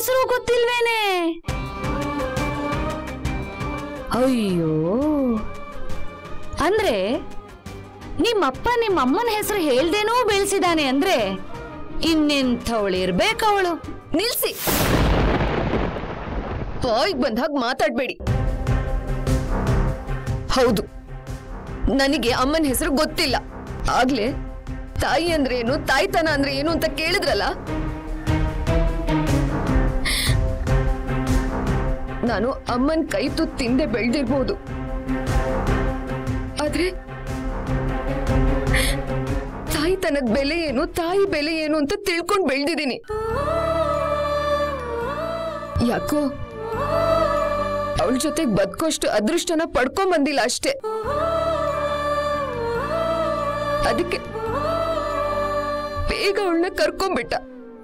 ಹೆಸರು ಗೊತ್ತಿಲ್ವೇನೆ ಅಯ್ಯೋ ಅಂದ್ರೆ ನಿಮ್ಮಪ್ಪ ನಿಮ್ಮ ಅಮ್ಮನ ಹೆಸರು ಹೇಳ್ದೇನೋ ಬೆಳೆಸಿದಾನೆ ಅಂದ್ರೆ ಇನ್ನೆಂಥವಳಿರ್ಬೇಕವಳು ನಿಲ್ಸಿ ಬಾಯ್ಗ್ ಬಂದ ಹಾಗೆ ಮಾತಾಡ್ಬೇಡಿ ಹೌದು ನನಗೆ ಅಮ್ಮನ ಹೆಸರು ಗೊತ್ತಿಲ್ಲ ಆಗ್ಲೇ ತಾಯಿ ಅಂದ್ರೆ ಏನು ತಾಯ್ತನ ಅಂದ್ರೆ ಏನು ಅಂತ ಕೇಳಿದ್ರಲ್ಲ ನಾನು ಅಮ್ಮನ್ ಕೈ ತುತ್ತು ತಿಂದೆ ಬೆಳ್ದಿರ್ಬೋದು ಆದ್ರೆ ತಾಯ್ತನದ ಬೆಲೆ ಏನು ತಾಯಿ ಬೆಲೆ ಏನು ಅಂತ ತಿಳ್ಕೊಂಡ್ ಬೆಳ್ದಿದ್ದೀನಿ ಯಾಕೋ ಅವಳ ಜೊತೆಗೆ ಬದುಕೋಷ್ಟು ಅದೃಷ್ಟನ ಪಡ್ಕೊಂಡ್ ಬಂದಿಲ್ಲ ಅಷ್ಟೇ ಅದಕ್ಕೆ ಬೇಗ ಅವಳನ್ನ ಕರ್ಕೊಂಡ್ಬಿಟ್ಟ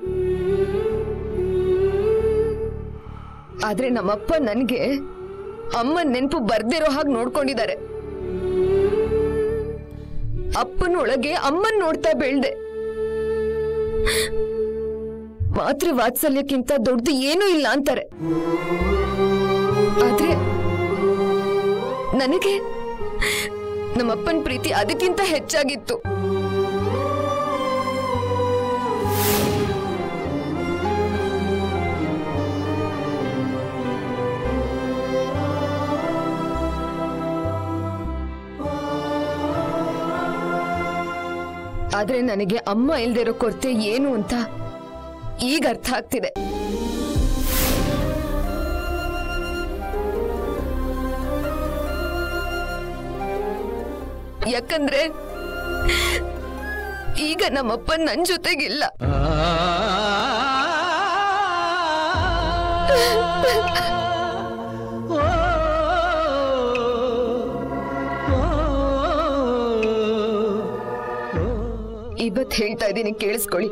ಆದ್ರೆ ನಮ್ಮಪ್ಪ ನನ್ಗೆ ಅಮ್ಮನ್ ನೆನಪು ಬರ್ದಿರೋ ಹಾಗೆ ನೋಡ್ಕೊಂಡಿದ್ದಾರೆ ಅಪ್ಪನೊಳಗೆ ಅಮ್ಮನ್ ನೋಡ್ತಾ ಬೆಳ್ದೆ ಮಾತೃ ವಾತ್ಸಲ್ಯಕ್ಕಿಂತ ದೊಡ್ಡದು ಏನೂ ಇಲ್ಲ ಅಂತಾರೆ ಆದ್ರೆ ನನಗೆ ನಮ್ಮಪ್ಪನ ಪ್ರೀತಿ ಅದಕ್ಕಿಂತ ಹೆಚ್ಚಾಗಿತ್ತು ಆದ್ರೆ ನನಗೆ ಅಮ್ಮ ಇಲ್ದಿರೋ ಕೊರತೆ ಏನು ಅಂತ ಈಗ ಅರ್ಥ ಆಗ್ತಿದೆ ಯಾಕಂದ್ರೆ ಈಗ ನಮ್ಮಪ್ಪ ನನ್ ಜೊತೆಗಿಲ್ಲ ಇವತ್ ಹೇಳ್ತಾ ಇದ್ದೀನಿ ಕೇಳಿಸ್ಕೊಳ್ಳಿ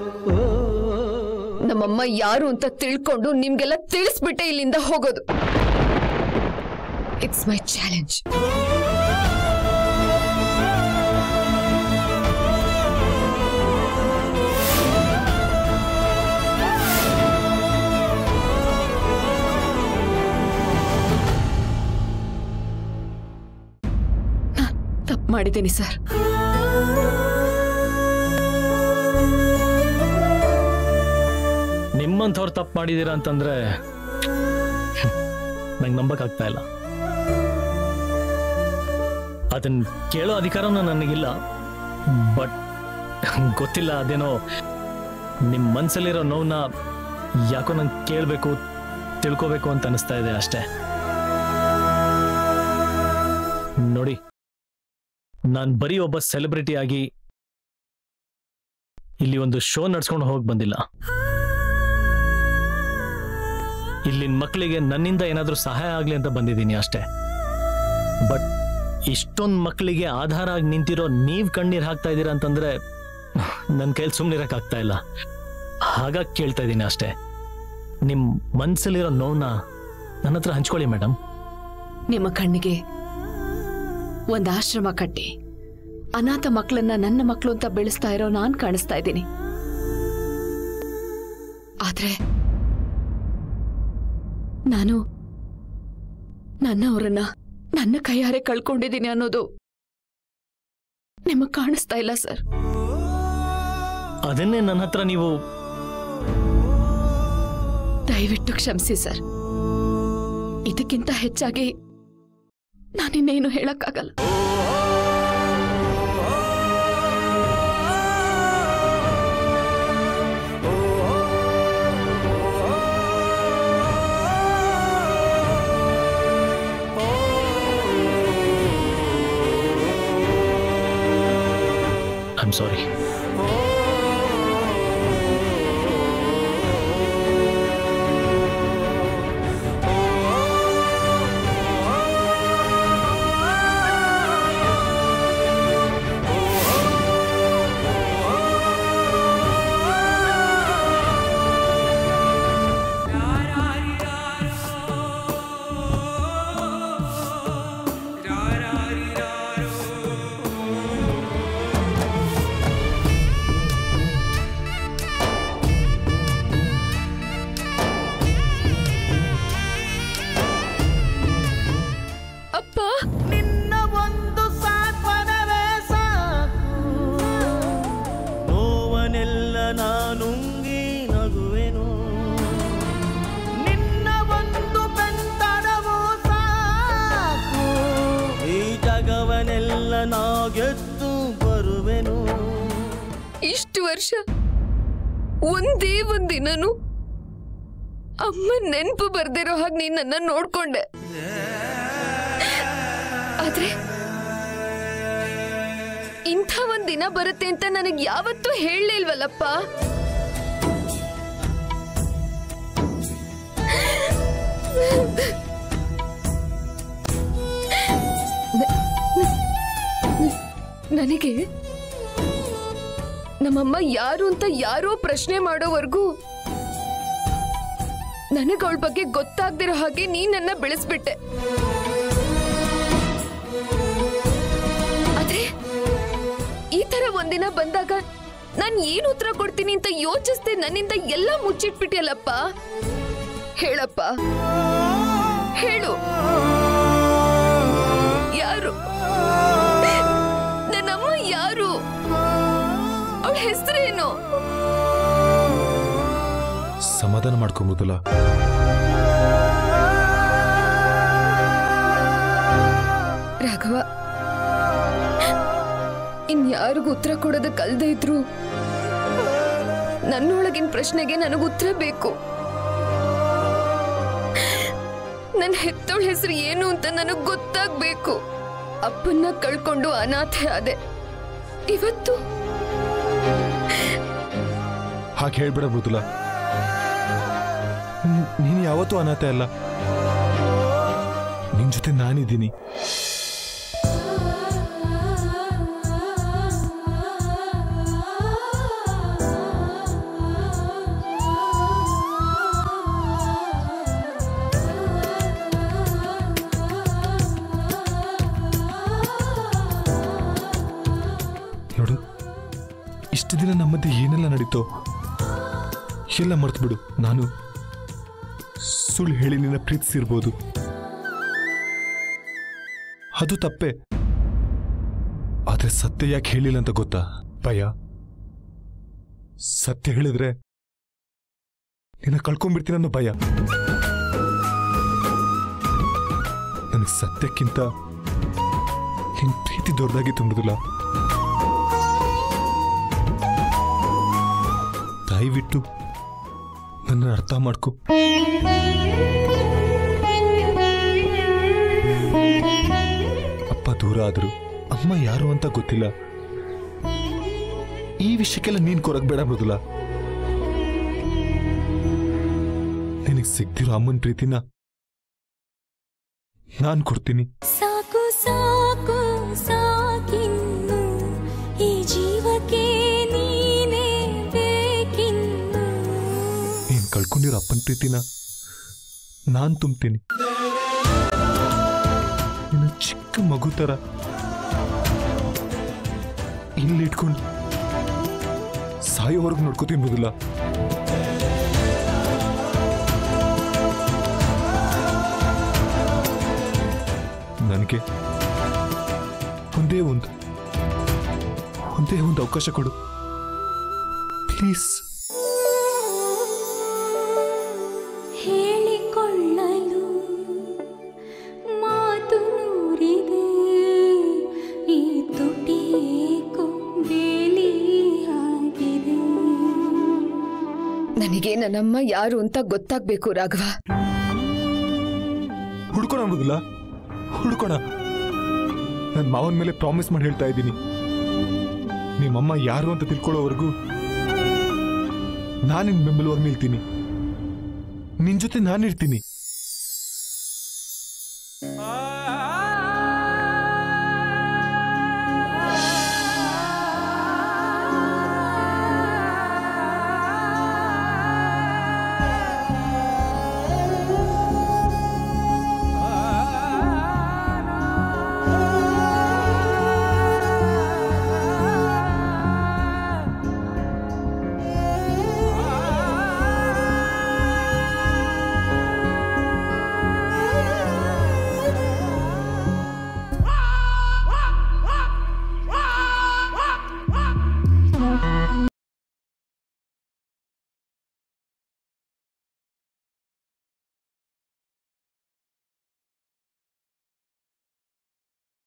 ನಮ್ಮಮ್ಮ ಯಾರು ಅಂತ ತಿಳ್ಕೊಂಡು ನಿಮ್ಗೆಲ್ಲ ತಿಳಿಸ್ಬಿಟ್ಟೆ ಇಲ್ಲಿಂದ ಹೋಗೋದು ಇಟ್ಸ್ ಮೈ ಚಾಲೆಂಜ್ ತಪ್ಪು ಮಾಡಿದ್ದೀನಿ ಸರ್ ನಿಮ್ಮಂಥವ್ರು ತಪ್ಪು ಮಾಡಿದ್ದೀರಾ ಅಂತಂದ್ರೆ ನಂಗೆ ನಂಬಕ್ಕಾಗ್ತಾ ಇಲ್ಲ ಅದನ್ನ ಕೇಳೋ ಅಧಿಕಾರನೂ ನನಗಿಲ್ಲ ಬಟ್ ಗೊತ್ತಿಲ್ಲ ಅದೇನೋ ನಿಮ್ಮ ಮನಸ್ಸಲ್ಲಿರೋ ನೋವನ್ನ ಯಾಕೋ ನಂಗೆ ಕೇಳಬೇಕು ತಿಳ್ಕೋಬೇಕು ಅಂತ ಅನಿಸ್ತಾ ಇದೆ ಅಷ್ಟೇ ನೋಡಿ ನಾನು ಬರೀ ಒಬ್ಬ ಸೆಲೆಬ್ರಿಟಿ ಆಗಿ ಇಲ್ಲಿ ಒಂದು ಶೋ ನಡ್ಸ್ಕೊಂಡು ಹೋಗಿ ಬಂದಿಲ್ಲ ಇಲ್ಲಿನ ಮಕ್ಕಳಿಗೆ ನನ್ನಿಂದ ಏನಾದರೂ ಸಹಾಯ ಆಗಲಿ ಅಂತ ಬಂದಿದ್ದೀನಿ ಅಷ್ಟೇ ಬಟ್ ಇಷ್ಟೊಂದು ಮಕ್ಕಳಿಗೆ ಆಧಾರ ಆಗಿ ನಿಂತಿರೋ ನೀವು ಕಣ್ಣೀರು ಹಾಕ್ತಾ ಇದ್ದೀರಾ ಅಂತಂದ್ರೆ ನನ್ನ ಕೈಲಿ ಸುಮ್ಮನಿರಕ್ಕಾಗ್ತಾ ಇಲ್ಲ ಹಾಗಾಗಿ ಕೇಳ್ತಾ ಇದ್ದೀನಿ ಅಷ್ಟೇ ನಿಮ್ಮ ಮನಸ್ಸಲ್ಲಿರೋ ನೋವನ್ನ ನನ್ನ ಹತ್ರ ಹಂಚ್ಕೊಳ್ಳಿ ಮೇಡಮ್ ನಿಮ್ಮ ಕಣ್ಣಿಗೆ ಒಂದು ಆಶ್ರಮ ಕಟ್ಟಿ ಅನಾಥ ಮಕ್ಕಳನ್ನ ನನ್ನ ಮಕ್ಕಳು ಅಂತ ಬೆಳೆಸ್ತಾ ಇರೋ ನಾನ್ ಕಾಣಿಸ್ತಾ ಇದ್ದೀನಿ ಆದ್ರೆ ನಾನು ನನ್ನವರನ್ನ ನನ್ನ ಕೈಯಾರೆ ಕಳ್ಕೊಂಡಿದ್ದೀನಿ ಅನ್ನೋದು ನಿಮಗ್ ಕಾಣಿಸ್ತಾ ಇಲ್ಲ ಸರ್ ಅದನ್ನೇ ನನ್ನ ಹತ್ರ ನೀವು ದಯವಿಟ್ಟು ಕ್ಷಮಿಸಿ ಸರ್ ಇದಕ್ಕಿಂತ ಹೆಚ್ಚಾಗಿ ನಾನಿನ್ನೇನು ಹೇಳಕ್ಕಾಗಲ್ಲ ಐ ಆಮ್ ಸಾರಿ ನಾನುಂಗಿ ನಗುವೆನು ನಿನ್ನ ಒಂದು ಬೆಂತನವು ಸಾಕು ಈ ಜಗವನೆಲ್ಲ ನಾ ಗೆದ್ದು ಬರುವೆನು ಇಷ್ಟು ವರ್ಷ ಒಂದೇ ಒಂದಿನನು ಅಮ್ಮ ನೆನಪು ಬರ್ದಿರೋ ಹಾಗೆ ನೀನ್ ನನ್ನ ನೋಡ್ಕೊಂಡೆ ಆದ್ರೆ ಇಂಥ ಒಂದ್ ದಿನ ಬರುತ್ತೆ ಅಂತ ನನಗ್ ಯಾವತ್ತೂ ಹೇಳಲೇ ಇಲ್ವಲ್ಲಪ್ಪ ನನಗೆ ನಮ್ಮಮ್ಮ ಯಾರು ಅಂತ ಯಾರೋ ಪ್ರಶ್ನೆ ಮಾಡೋವರೆಗೂ ನನಗ ಅವಳ ಬಗ್ಗೆ ಗೊತ್ತಾಗ್ದಿರೋ ಹಾಗೆ ನೀ ನನ್ನ ಬೆಳೆಸ್ಬಿಟ್ಟೆ ಆದ್ರೆ ಈ ತರ ಒಂದಿನ ಬಂದಾಗ ನಾನ್ ಏನ್ ಉತ್ತರ ಕೊಡ್ತೀನಿ ಅಂತ ಯೋಚಿಸ್ದೆ ನನ್ನಿಂದ ಎಲ್ಲ ಮುಚ್ಚಿಟ್ಬಿಟ್ಟಿಯಲ್ಲಪ್ಪ ಹೇಳಪ್ಪ ಹೇಳು ಯಾರು ನನ್ನಮ್ಮ ಯಾರು ಅವಳ ಹೆಸರೇನು ಸಮಾಧಾನ ಮಾಡ್ಕೊಂಬೋದಲ್ಲ ರಾಘವ ಇನ್ಯಾರಿಗೂ ಉತ್ತರ ಕೊಡೋದಕ್ಕಲ್ದೇ ಇದ್ರು ನನ್ನೊಳಗಿನ ಪ್ರಶ್ನೆಗೆ ನನಗೆ ಉತ್ತರ ಬೇಕು ನನ್ನ ಹೆತ್ತೋಳ ಹೆಸರು ಏನು ಅಂತ ನನಗ್ ಗೊತ್ತಾಗ್ಬೇಕು ಅಪ್ಪನ್ನ ಕಳ್ಕೊಂಡು ಅನಾಥೆ ಆದೆ ಇವತ್ತು ಹಾಗೆ ಹೇಳ್ಬೇಡ ಮೃದುಲ ನ್- ನೀನು ಯಾವತ್ತೂ ಅನಾಥ ಅಲ್ಲ ನಿನ್ ಜೊತೆ ನಾನಿದ್ದೀನಿ ನೋಡು ಇಷ್ಟು ದಿನ ನಮ್ಮ ಮಧ್ಯೆ ಏನೆಲ್ಲ ನಡೀತೋ ಎಲ್ಲ ಮರ್ತು ಬಿಡು ನಾನು ಸುಳ್ಳು ಹೇಳಿ ನಿನ್ನ ಪ್ರೀತಿಸಿರ್ಬೋದು ಅದು ತಪ್ಪೆ ಆದ್ರೆ ಸತ್ಯ ಯಾಕೆ ಹೇಳಿಲ್ಲ ಅಂತ ಗೊತ್ತಾ ಭಯ ಸತ್ಯ ಹೇಳಿದ್ರೆ ನಿನ್ನ ಕಳ್ಕೊಂಡ್ಬಿಡ್ತೀನಿ ಅನ್ನೋ ಭಯ ನನಗೆ ಸತ್ಯಕ್ಕಿಂತ ನಿನ್ ಪ್ರೀತಿ ದೊಡ್ಡದಾಗಿ ತುಂಬಿದಿಲ್ಲ ದಯವಿಟ್ಟು ನನ್ನ ಅರ್ಥ ಮಾಡ್ಕೊ ಅಪ್ಪ ದೂರ ಆದ್ರು ಅಮ್ಮ ಯಾರು ಅಂತ ಗೊತ್ತಿಲ್ಲ ಈ ವಿಷಯಕ್ಕೆಲ್ಲ ನೀನ್ ಕೊರಗ್ಬೇಡ ಮೃದುಲ ನಿನಗೆ ಸಿಗ್ದಿರೋ ಅಮ್ಮನ ಪ್ರೀತಿನ ನಾನ್ ಕೊಡ್ತೀನಿ ಸಾಕು ಸಾಕು ಸಾಕಿನ್ನು ಈ ಜೀವಕ್ಕೆ ನೀನೇ ಬೇಕಿನ್ನು ನೀನ್ ಕಳ್ಕೊಂಡಿರೋ ಅಪ್ಪನ ಪ್ರೀತಿನ ನಾನ್ ತುಂಬ್ತೀನಿ ನಿನ್ನ ಚಿಕ್ಕ ಮಗು ತರ ಇಲ್ಲಿ ಇಟ್ಕೊಂಡು ಸಾಯೋವರೆಗೂ ನೋಡ್ಕೋತೀನಿ ಮೃದುಲ ನನಗೆ ಒಂದೇ ಒಂದು ಒಂದೇ ಒಂದು ಅವಕಾಶ ಕೊಡು ಪ್ಲೀಸ್ ಹೇಳಿಕೊಳ್ಳಲು ಮಾತು ನೂರಿದೆ ಈ ತುಟಿಯೇಕೋ ಬೇಲಿ ಆಗಿದೆ ನನಗೆ ನನ್ನಮ್ಮ ಯಾರು ಅಂತ ಗೊತ್ತಾಗ್ಬೇಕು ರಾಘವ ಹುಡ್ಕೋಣ ಮೃದುಲ ಹುಡ್ಕೋಣ ನನ್ನ ಮಾವನ ಮೇಲೆ ಪ್ರಾಮಿಸ್ ಮಾಡಿ ಹೇಳ್ತಾ ಇದ್ದೀನಿ ನಿಮ್ಮಮ್ಮ ಯಾರು ಅಂತ ತಿಳ್ಕೊಳ್ಳೋವರೆಗೂ ನಾನು ನಿನ್ ಬೆಂಬಲವಾಗಿ ನಿಲ್ತೀನಿ ನಿನ್ ಜೊತೆ ನಾನಿರ್ತೀನಿ ಆ